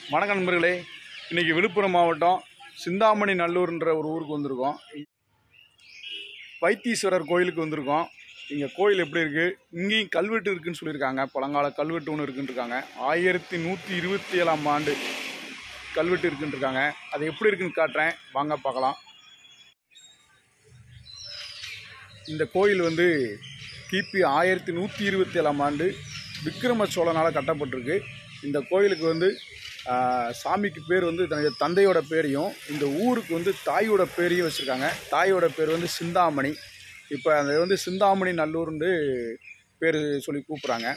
வணக்கம் நண்பர்களே இன்றைக்கி விழுப்புரம் மாவட்டம் சிந்தாமணி நல்லூர்ன்ற ஒரு ஊருக்கு வந்திருக்கோம் வைத்தீஸ்வரர் கோயிலுக்கு வந்திருக்கோம் இங்கே கோயில் எப்படி இருக்குது இங்கேயும் கல்வெட்டு இருக்குன்னு சொல்லியிருக்காங்க பழங்கால கல்வெட்டு ஒன்று இருக்குன்னு இருக்காங்க ஆயிரத்தி நூற்றி இருபத்தி ஏழாம் ஆண்டு கல்வெட்டு இருக்குன்னு இருக்காங்க அது எப்படி இருக்குன்னு காட்டுறேன் வாங்க பார்க்கலாம் இந்த கோயில் வந்து கிபி ஆயிரத்தி நூற்றி இருபத்தி ஏழாம் ஆண்டு விக்ரம சோழனால் கட்டப்பட்டிருக்கு இந்த கோயிலுக்கு வந்து ஆஹ், சாமிக்கு பேர் வந்து தன்னுடைய தந்தையோட பேரையும் இந்த ஊருக்கு வந்து தாயோட பேரையும் வச்சுருக்காங்க தாயோட பேர் வந்து சிந்தாமணி இப்போ அது வந்து சிந்தாமணி நல்லூர்னு பேர் சொல்லி கூப்பிட்றாங்க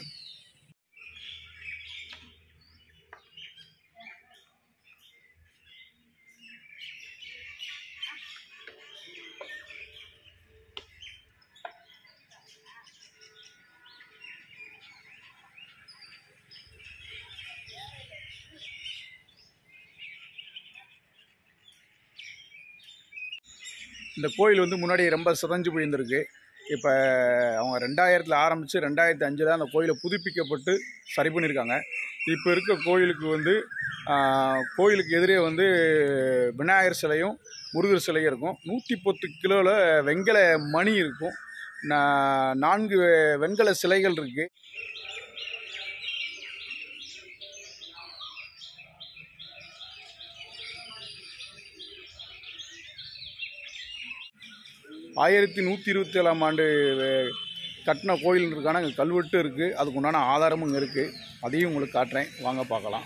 இந்த கோயில் வந்து முன்னாடி ரொம்ப சிதைஞ்சு போயிருந்திருக்கு இப்போ அவங்க ரெண்டாயிரத்தில் ஆரம்பித்து ரெண்டாயிரத்தி அஞ்சில் அந்த கோயிலை புதுப்பிக்கப்பட்டு சரி பண்ணியிருக்காங்க இப்போ இருக்க கோயிலுக்கு வந்து ஆஹ், கோயிலுக்கு எதிரே வந்து விநாயகர் சிலையும் முருகர் சிலையும் இருக்கும் நூற்றி பத்து கிலோவில் வெண்கல மணி இருக்கும் நா- நான்கு வெண்கல சிலைகள் இருக்குது ஆயிரத்தி நூற்றி இருபத்தி ஏழாம் ஆண்டு அஹ், கட்டின கோயிலுக்கான அங்கே கல்வெட்டு இருக்குது அதுக்கு உண்டான ஆதாரமும் இங்கே இருக்குது அதையும் உங்களுக்கு காட்டுறேன் வாங்க பார்க்கலாம்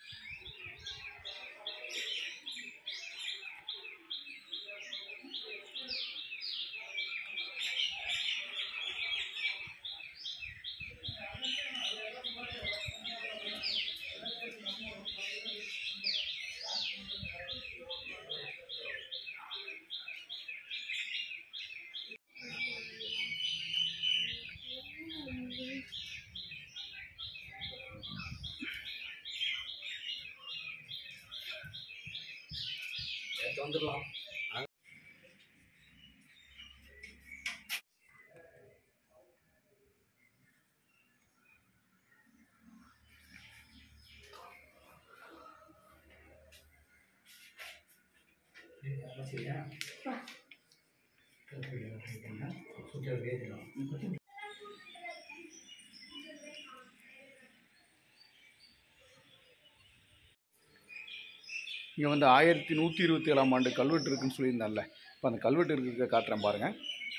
இங்கே வந்து ஆயிரத்தி நூற்றி இருபத்தி ஏழாம் ஆண்டு கல்வெட்டு இருக்குன்னு சொல்லியிருந்தான்ல இப்போ அந்த கல்வெட்டு இருக்க காட்டுறேன் பாருங்கள்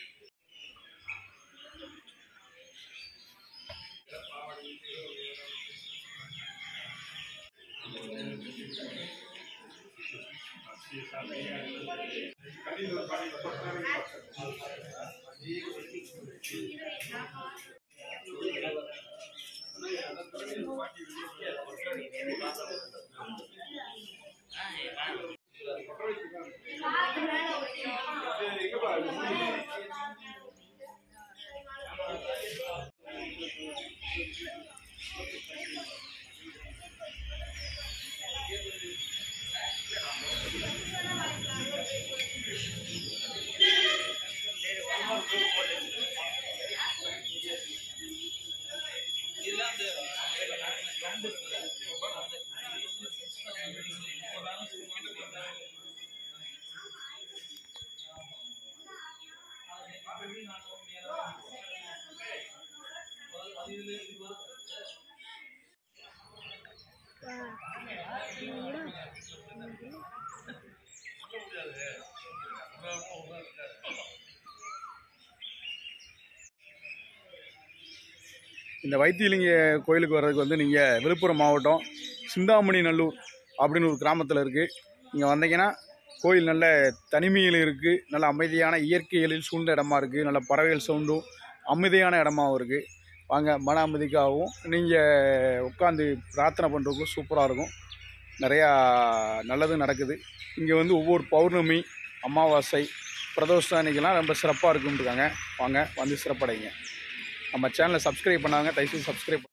இந்த வைத்தியலிங்க கோயிலுக்கு வர்றதுக்கு வந்து நீங்கள் விழுப்புரம் மாவட்டம் சிந்தாமணி நல்லூர் அப்படின்னு ஒரு கிராமத்தில் இருக்குது இங்கே வந்தீங்கன்னா கோயில் நல்ல தனிமையில் இருக்குது நல்ல அமைதியான இயற்கைகளில் சூழ்ந்த இடமா இருக்குது நல்ல பறவைகள் சவுண்டும் அமைதியான இடமாவும் இருக்குது வாங்க மன அமைதிக்காகவும் நீங்கள் உட்காந்து பிரார்த்தனை பண்ணுறதுக்கும் சூப்பராக இருக்கும் நிறையா நல்லது நடக்குது இங்கே வந்து ஒவ்வொரு பௌர்ணமி அமாவாசை பிரதோஷ அன்னைக்கெல்லாம் ரொம்ப சிறப்பாக இருக்குன்ட்டுருக்காங்க வாங்க வந்து சிறப்படைங்க நம்ம சேனலை சப்ஸ்கிரைப் பண்ணாங்க தயவுசெய்து சப்ஸ்கிரைப்